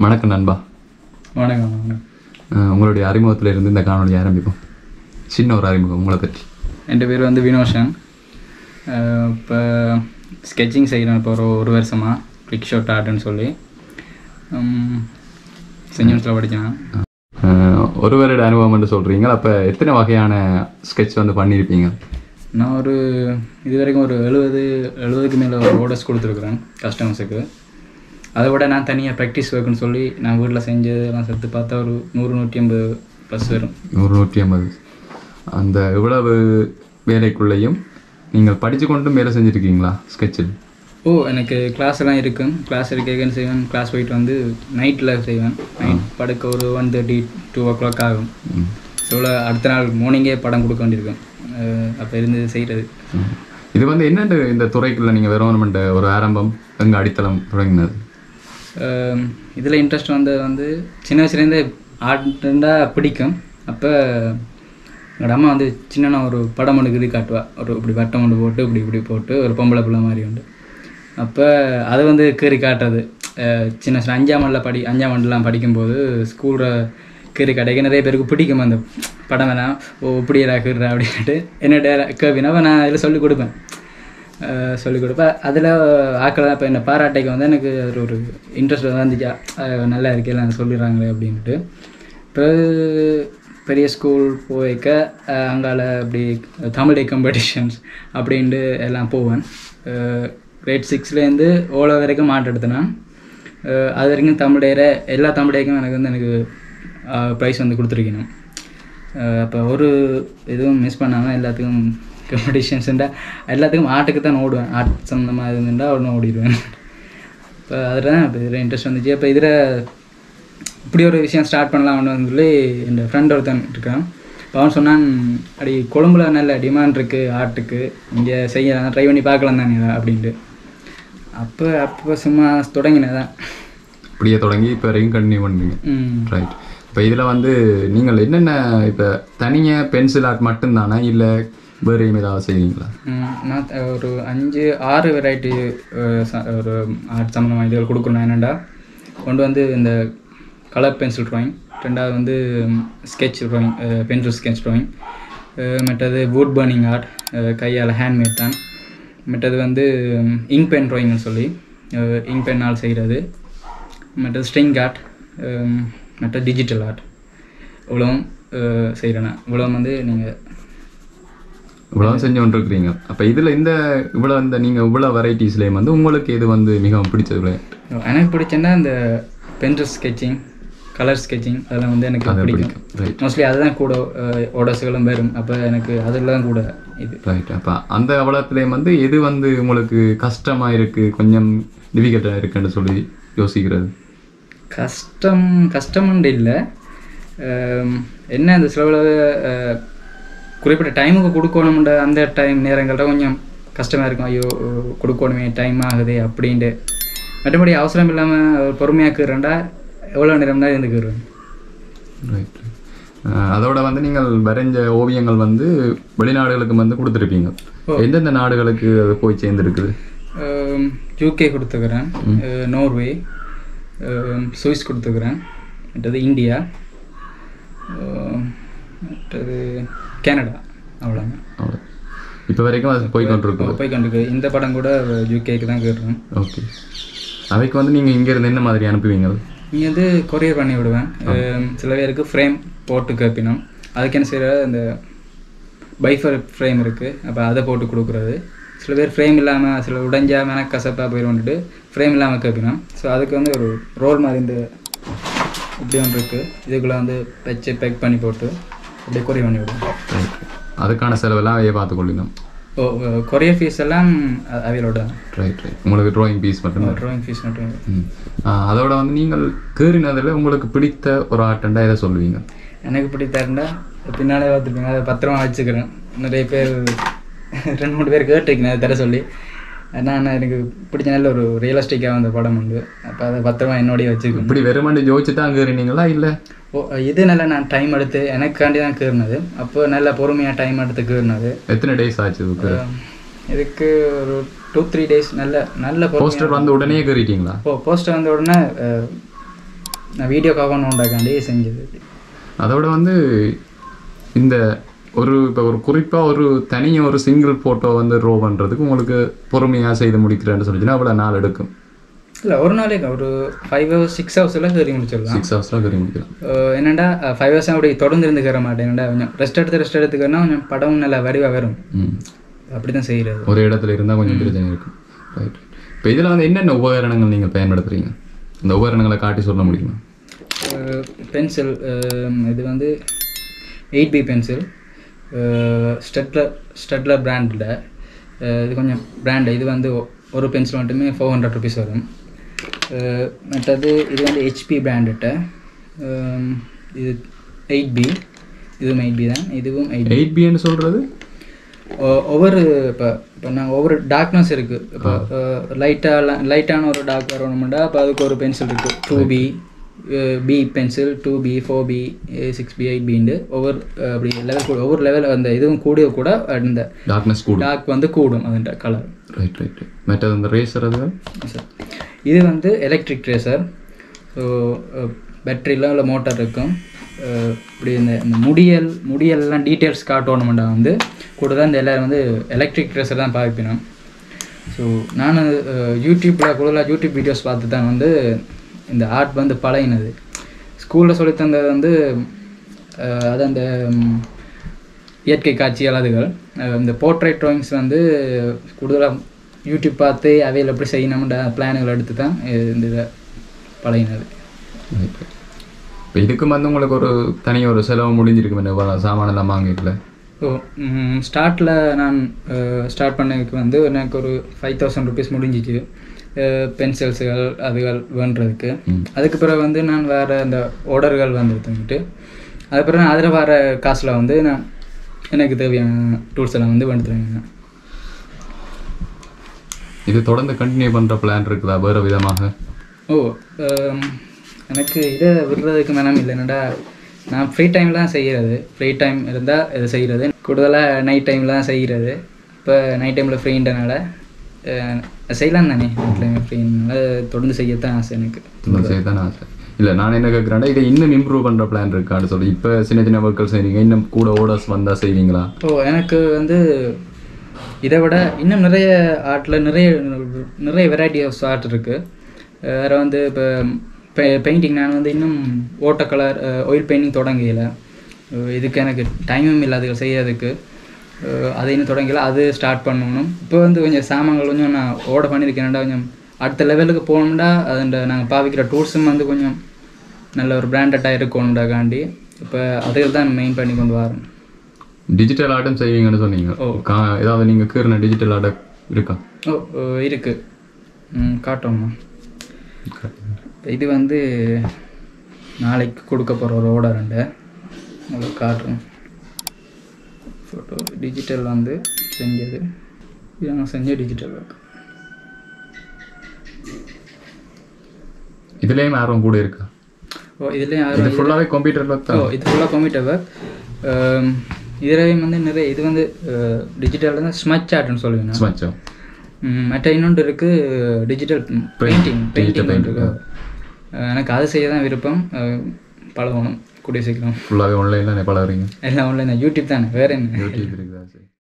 வணக்கம் நண்பா வணக்கம் வணக்கம் அஹ் உங்களுடைய அறிமுகத்தில் இருந்து இந்த காணொலி ஆரம்பிப்போம் சின்ன ஒரு அறிமுகம் உங்களை பற்றி என் பேர் வந்து வினோஷன் இப்போ ஸ்கெட்சிங் செய்கிறேன் இப்போ ஒரு ஒரு வருஷமாக குவிக் ஷாட் ஆர்ட்னு சொல்லி செஞ்சன்ஸில் படித்தேன் அஹ் ஒரு வருட அனுபவம் என்று சொல்கிறீங்க அப்போ எத்தனை வகையான ஸ்கெட்ச் வந்து பண்ணியிருப்பீங்க நான் ஒரு இது வரைக்கும் ஒரு எழுபது எழுபதுக்கு மேலே ஒரு ஆர்டர்ஸ் கொடுத்துருக்குறேன் கஸ்டமர்ஸுக்கு அதை விட நான் தனியாக ப்ராக்டிஸ் ஒர்க்குன்னு சொல்லி நான் வீட்டில் செஞ்சதெல்லாம் சேர்த்து பார்த்தா ஒரு நூறு நூற்றி ஐம்பது ப்ளஸ் வரும் நூறு நூற்றி ஐம்பது அந்த இவ்வளவு வேலைக்குள்ளேயும் நீங்கள் படித்து கொண்டும் வேலை செஞ்சுருக்கீங்களா ஸ்கெட்சில் ஓ எனக்கு கிளாஸ் எல்லாம் இருக்கும் கிளாஸ் இருக்கேன்னு செய்வேன் கிளாஸ் போயிட்டு வந்து நைட்டில் செய்வேன் நைட் படுக்க ஒரு one thirty two o'clock ஆகும் ஸோ அடுத்த நாள் மார்னிங்கே படம் கொடுக்க வேண்டியிருக்கும் அப்போ இருந்து செய்கிறது இது வந்து என்னென்று இந்த துறைக்குள்ள நீங்கள் வெறுவனமெண்ட் ஒரு ஆரம்பம் எங்கள் அடித்தளம் தொடங்கினது இதில் இன்ட்ரெஸ்ட் வந்தது வந்து சின்ன வயசுலேருந்தே ஆர்ட்ண்டா பிடிக்கும் அப்போ என்னோட அம்மா வந்து சின்ன ஒரு படம் ஒன்று இது காட்டுவா ஒரு இப்படி வட்டம் ஒன்று போட்டு இப்படி இப்படி போட்டு ஒரு பொம்பளை பிள்ளை மாதிரி உண்டு அப்போ அதை வந்து கீறி காட்டுறது அஹ் சின்ன சின்ன அஞ்சாம் ஆண்டில் படி அஞ்சாம் ஆண்டுலாம் படிக்கும்போது ஸ்கூலில் கீறி காட்டுக்கு நிறைய பேருக்கு பிடிக்கும் அந்த படம் வேணாம் ஓ இப்படியா கீறுறா அப்படின்ட்டு என்னோட கேவினா நான் அதில் சொல்லிக் கொடுப்பேன் அஹ் சொல்லிக் கொடுப்பேன் அதில் ஆக்கள் இப்போ என்ன பாராட்டைக்கு வந்து எனக்கு அது ஒரு இன்ட்ரெஸ்ட் வந்துச்சா அஹ் நல்லா இருக்கு எல்லாம் சொல்லிடுறாங்களே அப்படின்ட்டு பிறகு பெரிய ஸ்கூல் போய்க்க அஹ் அங்கால அப்படி தமிழ் டே காம்படிஷன்ஸ் அப்படின்ட்டு எல்லாம் போவேன் கிரேட் சிக்ஸ்லேருந்து ஓலோ வரைக்கும் மாட்டு எடுத்தேன் அது வரைக்கும் தமிழ் டேர எல்லா தமிழ் டேக்கும் எனக்கு வந்து எனக்கு ப்ரைஸ் வந்து கொடுத்துருக்கணும் அப்போ ஒரு இதுவும் மிஸ் பண்ணாமல் எல்லாத்துக்கும் காம்படிஷன்ஸ்ண்டா எல்லாத்துக்கும் ஆட்டுக்கு தான் ஓடுவேன் ஆர்ட் சம்மந்தமாக இருந்துட்டா உடனே ஓடிடுவேன் இப்போ அதில் தான் இப்போ இதில் இன்ட்ரெஸ்ட் வந்துச்சு அப்போ இதில் இப்படி ஒரு விஷயம் ஸ்டார்ட் பண்ணலாம்னு சொல்லி என் ஃப்ரெண்ட் ஒருத்தன் இருக்கான் இப்போ அவன் சொன்னான் அடி கொழும்புல நல்ல டிமாண்ட் இருக்குது ஆர்ட்டுக்கு இங்கே செய்யலாம் ட்ரை பண்ணி பார்க்கலாம் தானே அப்படின்ட்டு அப்போ அப்போ சும்மா தொடங்கினதான் இப்படியே தொடங்கி இப்போ வரைக்கும் கண்டினியூ பண்ணுறீங்க ம் ரைட் இப்போ இதில் வந்து நீங்கள் என்னென்ன இப்போ தனியாக பென்சில் ஆர்ட் மட்டும்தானே இல்லை வேறு ஏதாவது செய்வீங்களா ம், நான் த- ஒரு அஞ்சு ஆறு வெரைட்டி ஒரு ஆர்ட் சம்மந்தமாக இதுகள் கொடுக்கணும் என்னென்னா கொண்டு வந்து இந்த கலர் பென்சில் ட்ராயிங் ரெண்டாவது வந்து sketch drawing pencil sketch drawing மற்றது வுட் பர்னிங் ஆர்ட் கையால் ஹேண்ட்மேட் தான் மற்றது வந்து இங்க் பென் ட்ராயிங்னு சொல்லி இங்க் பென்னால் செய்கிறது மற்றது ஸ்ட்ரிங் ஆர்ட் மற்ற டிஜிட்டல் ஆர்ட் இவ்வளவும் செய்கிறேன் இவ்வளவும் வந்து நீங்கள் இவ்வளோ செஞ்சு கொண்டிருக்கிறீங்க அப்போ இதில் இந்த இவ்வளோ இந்த நீங்கள் இவ்வளோ வெரைட்டிஸ்லேயும் வந்து உங்களுக்கு எது வந்து மிகவும் பிடிச்ச விளையாட்டு எனக்கு பிடிச்சேன்னா இந்த பென்சில் ஸ்கெட்சிங் கலர் ஸ்கெட்சிங் அதெல்லாம் வந்து எனக்கு அதை பிடிக்கும் பிடிக்கும் ரைட் மோஸ்ட்லி அதுதான் கூட ஓடர்ஸ்களும் வரும் அப்போ எனக்கு அதெல்லாம் கூட இது ரைட் அப்போ அந்த அவலத்துலேயும் வந்து எது வந்து உங்களுக்கு கஷ்டமாக இருக்குது கொஞ்சம் டிஃபிகல்ட்டாக இருக்குன்னு சொல்லி யோசிக்கிறது கஷ்டம் கஷ்டம்னு இல்லை என்ன இந்த சிலவில் குறிப்பிட்ட டைமுக்கு கொடுக்கணும்ன்ற அந்த டைம் நேரங்கள்ல கொஞ்சம் கஷ்டமாக இருக்கும் ஐயோ கொடுக்கணுமே டைம் ஆகுது அப்படின்ட்டு மற்றபடி அவசரம் இல்லாமல் பொறுமையாக்குறேன்டா எவ்வளோ நேரம் தான் இருந்துக்குறேன் ரைட் அதோட வந்து நீங்கள் வரைஞ்ச ஓவியங்கள் வந்து வெளிநாடுகளுக்கு வந்து கொடுத்துருப்பீங்க எந்தெந்த நாடுகளுக்கு அது போய் சேர்ந்துருக்குது யூகே கொடுத்துக்கிறேன் நோர்வே சுவிஸ் கொடுத்துக்கிறேன் மற்றது இந்தியா அஹ், மற்றது கனடா அவ்வளோங்க அவ்வளோ இப்போ வரைக்கும் அது போய் கொண்டிருக்குது போய் கண்டுக்கு இந்த படம் கூட யூகேக்கு தான் கேட்டுறேன் ஓகே அவைக்கு வந்து நீங்கள் இங்கேருந்து என்ன மாதிரி அனுப்புவீங்க இங்கே வந்து கொரியர் பண்ணி விடுவேன் அஹ், சில பேருக்கு ஃப்ரேம் போட்டு கேட்பினோம் அதுக்கு என்ன செய்கிற இந்த பைஃபர் ஃப்ரேம் இருக்குது அப்போ அதை போட்டு கொடுக்குறது சில பேர் ஃப்ரேம் இல்லாமல் சில உடைஞ்சா மேலே கசப்பாக போயிடும்ட்டு ஃப்ரேம் இல்லாமல் கேட்பினோம் ஸோ அதுக்கு வந்து ஒரு ரோல் மாதிரி இந்த இப்படி ஒன்று இருக்குது இதுக்குள்ளே வந்து வச்சு பேக் பண்ணி போட்டு அப்படியே கொரியர் பண்ணி விடுவேன் ரைட் அதுக்கான செலவெல்லாம் அவையே பார்த்துக்கொள்ளணும் ஓ கொரியர் ஃபீஸ் எல்லாம் அ- அவையோட ரைட் ரைட் உங்களுக்கு ட்ராயிங் பீஸ் மட்டும்தான் ட்ராயிங் ஃபீஸ் மட்டும் ம். ஆ, அதோட வந்து நீங்கள் கேறினதில் உங்களுக்கு பிடித்த ஒரு ஆர்ட்டண்டா எதை சொல்லுவீங்க எனக்கு பிடித்தாருண்டா பின்னாலே பார்த்துருப்பீங்க அதை பத்திரமா வச்சுக்கிறேன் நிறைய பேர் ரெண்டு மூணு பேர் கேட்டிருக்கேன் அதை தர சொல்லி ஆனால் எனக்கு பிடிச்ச நல்ல ஒரு ரியலிஸ்டிக்காக வந்த படம் உண்டு அப்போ அதை பத்திரமா என்னோடய வச்சுக்கணும் இப்படி வெறுமண்டு ஜோதிச்சு தான் கேறினீங்களா இல்லை ஓ இது நல்லா நான் டைம் எடுத்து எனக்காண்டி தான் கீறினது அப்போ நல்ல பொறுமையாக டைம் எடுத்து கீறினது எத்தனை டேஸ் ஆச்சு இதுக்கு இதுக்கு ஒரு டூ த்ரீ டேஸ் நல்ல நல்ல பொறுமையா- போஸ்டர் வந்து உடனே கேறிட்டீங்களா ஓ போஸ்டர் வந்த உடனே அஹ், நான் வீடியோ கவர் உண்டாக்காண்டி செஞ்சது அதோட வந்து இந்த ஒரு இப்போ ஒரு குறிப்பாக ஒரு தனியாக ஒரு சிங்கிள் ஃபோட்டோ வந்து ட்ரோ பண்ணுறதுக்கு உங்களுக்கு பொறுமையாக செய்து முடிக்கிறேன்னு சொல்லிச்சுன்னா அவ்வளோ நாள் எடுக்கும் இல்லை ஒரு நாளைக்கு ஒரு ஃபைவ் ஹவர்ஸ் சிக்ஸ் ஹவர்ஸ் எல்லாம் கறி முடிச்சிடலாம் சிக்ஸ் ஹவர்ஸில் கறி முடிக்கலாம் அஹ் என்னடா ஃபைவ் ஹவர்ஸ் அப்படி தொடர்ந்து இருந்துக்கிற மாட்டேன் என்னடா கொஞ்சம் ரெஸ்ட் எடுத்து ரெஸ்ட் எடுத்துக்கிறனா கொஞ்சம் படம் நல்லா வடிவாக வரும் ம் அப்படி தான் செய்கிறது ஒரு இடத்துல இருந்தால் கொஞ்சம் பிரச்சனை இருக்கும் ரைட் இப்போ இதில் வந்து என்னென்ன உபகரணங்கள் நீங்கள் பயன்படுத்துறீங்க அந்த உபகரணங்களை காட்டி சொல்ல முடியுமா பென்சில் இது வந்து eight B pencil Staedtler Staedtler பிராண்டில் இது கொஞ்சம் பிராண்டு இது வந்து ஒ- ஒரு பென்சில் மட்டுமே ஃபோர் ஹண்ட்ரட் ருபீஸ் வரும் அஹ் மற்றது இது வந்து ஹெச்பி பிராண்டுட்ட இது எயிட் பி இதுவும் எயிட் பி தான் இதுவும் எயிட் எயிட் பின்னு சொல்கிறது ஒ- ஒவ்வொரு இப்போ இப்போ நாங்கள் ஒவ்வொரு டார்க்னஸ் இருக்குது இப்போ லைட்டாக லைட்டான ஒரு டார்க் வரணுமெண்டா அப்போ அதுக்கு ஒரு பென்சில் இருக்குது two B B pencil two B four B six B eight பின்னு ஒவ்வொரு அஹ், அப்படி லெவல் கூட ஒவ்வொரு லெவல் அந்த இதுவும் கூடிய கூட அந்த டார்க்னஸ் கூடும் டார்க் வந்து கூடும் அதோட கலர் ரைட் ரைட் மற்றது அந்த ரேசர் அதுகள் சார் இது வந்து எலக்ட்ரிக் ரேசர் ஸோ பேட்டரியில் உள்ள மோட்டார் இருக்கும் அஹ் இப்படி இந்த இந்த முடியல் முடியல்லாம் டீட்டெயில்ஸ் காட்டணுமெண்டா வந்து கூட தான் இந்த எல்லாரும் வந்து எலக்ட்ரிக் ரேசர் தான் பார்ப்பினோம் ஸோ நான் யூடியூப்பில் கூடுதலாக யூடியூப் வீடியோஸ் பார்த்து தான் வந்து இந்த ஆர்ட் வந்து பழகினது ஸ்கூலில் சொல்லி தந்தது வந்து அஹ் அது அந்த ம், இயற்கை காட்சிகள் அதுகள் அஹ் இந்த போர்ட்ரேட் ட்ராயிங்ஸ் வந்து கூடுதலாக யூடியூப் பார்த்து அவையில் எப்படி செய்யணும்ன்ற பிளானுகள் எடுத்து தான் இது- இந்த இதை பழகினது இப்போ இதுக்கும் வந்து உங்களுக்கு ஒரு தனி ஒரு செலவு முடிஞ்சிருக்கும் என்ன சாமானெல்லாம் வாங்கிக்கல ஸோ ஸ்டார்ட்டில் நான் ஸ்டார்ட் பண்ணதுக்கு வந்து எனக்கு ஒரு ஃபைவ் தௌசண்ட் ருபீஸ் முடிஞ்சிச்சு பென்சில்ஸுகள் அதுகள் வேண்டுறதுக்கு ம். அதுக்கு பிறகு வந்து நான் வேறு அந்த ஆர்டர்கள் வந்து எடுத்துக்கிட்டு அதுக்கப்புறம் நான் அதில் வர காசில் வந்து நான் எனக்கு தேவையான டூல்ஸ் எல்லாம் வந்து வந்துடுறேங்க இது தொடர்ந்து கண்டினியூ பண்ணுற பிளான் இருக்குதா வேறு விதமாக ஓ ஆம், எனக்கு இதை விடுறதுக்கு மனம் இல்லை என்னடா நான் ஃப்ரீ டைமில் தான் செய்கிறது ஃப்ரீ டைம் இருந்தால் இதை செய்கிறது கூடுதலாக நைட் டைமில் தான் செய்கிறது இப்போ நைட் டைமில் ஃப்ரீன்றனால செய்யலாம் தானே நைட் டைம் ஃப்ரீனால தொடர்ந்து செய்யத்தான் ஆசை எனக்கு தொடர்ந்து செய்ய தான் ஆசை இல்லை நான் என்ன கேட்குறேன்னா இதை இன்னும் இம்ப்ரூவ் பண்ணுற பிளான் இருக்கான்னு சொல்லி இப்போ சின்ன சின்ன ஒர்க்கல் செய்றீங்க இன்னும் கூட ஓடர்ஸ் வந்தால் செய்வீங்களா ஓ எனக்கு வந்து இதை விட இன்னும் நிறைய ஆர்ட்டில் நிறைய நிறைய வெரைட்டி ஆஃப் ஆர்ட் இருக்குது வேறு வந்து இப்போ பெயிண்டிங் நான் வந்து இன்னும் ஓட்ட கலர் ஆயில் பெயிண்டிங் தொடங்கல அஹ் இதுக்கு எனக்கு டைமும் இல்லை அதுகள் செய்யறதுக்கு அஹ் அதை இன்னும் தொடங்கல அது ஸ்டார்ட் பண்ணணும் இப்போ வந்து கொஞ்சம் சாமான்கள் கொஞ்சம் நான் ஓட பண்ணியிருக்கேன்டா கொஞ்சம் அடுத்த லெவலுக்கு போகணும்டா அதுண்ட நாங்கள் பாவிக்கிற டூல்ஸும் வந்து கொஞ்சம் நல்ல ஒரு பிராண்டடாக இருக்கணும்டாக்காண்டி இப்போ அதுகள் தான் மெயின் பண்ணி கொண்டு வரேன் டிஜிட்டல் ஆர்ட்டும் செய்வீங்கன்னு சொன்னீங்க ஓ. கா ஏதாவது நீங்கள் கீறின டிஜிட்டல் ஆர்ட் இருக்கா ஓ ஓ, இருக்கு ம் காட்டோம்மா இது வந்து நாளைக்கு கொடுக்க போகிற ஒரு ஆர்டர் உண்டு உங்களுக்கு காட்டுறேன் ஃபோட்டோ டிஜிட்டல் வந்து செஞ்சது இது நான் செஞ்ச டிஜிட்டல் ஒர்க் இதுலேயும் ஆர்வம் கூட இருக்கா ஓ இதுலேயும் இது ஃபுல்லாகவே கம்ப்யூட்டர் ஒர்க் ஓ தான் இது ஃபுல்லாக கம்ப்யூட்டர் ஒர்க் இதுலேயும் வந்து நிறைய இது வந்து டிஜிட்டல் தான் ஸ்மச் ஆர்ட்னு சொல்லுவேன் ஸ்மச்சோ ம், மற்ற இன்னொன்று இருக்குது டிஜிட்டல் பெயிண்டிங் பெயிண்டிங் இருக்கு அஹ் எனக்கு அது செய்ய தான் விருப்பம் அஹ் பழகணும் கூடிய சீக்கிரம் ஃபுல்லாகவே ஆன்லைனில் பழகுறீங்க எல்லாம் ஆன்லைன் யூடியூப் தானே வேறு என்ன யூடியூப் இருக்குதா சரி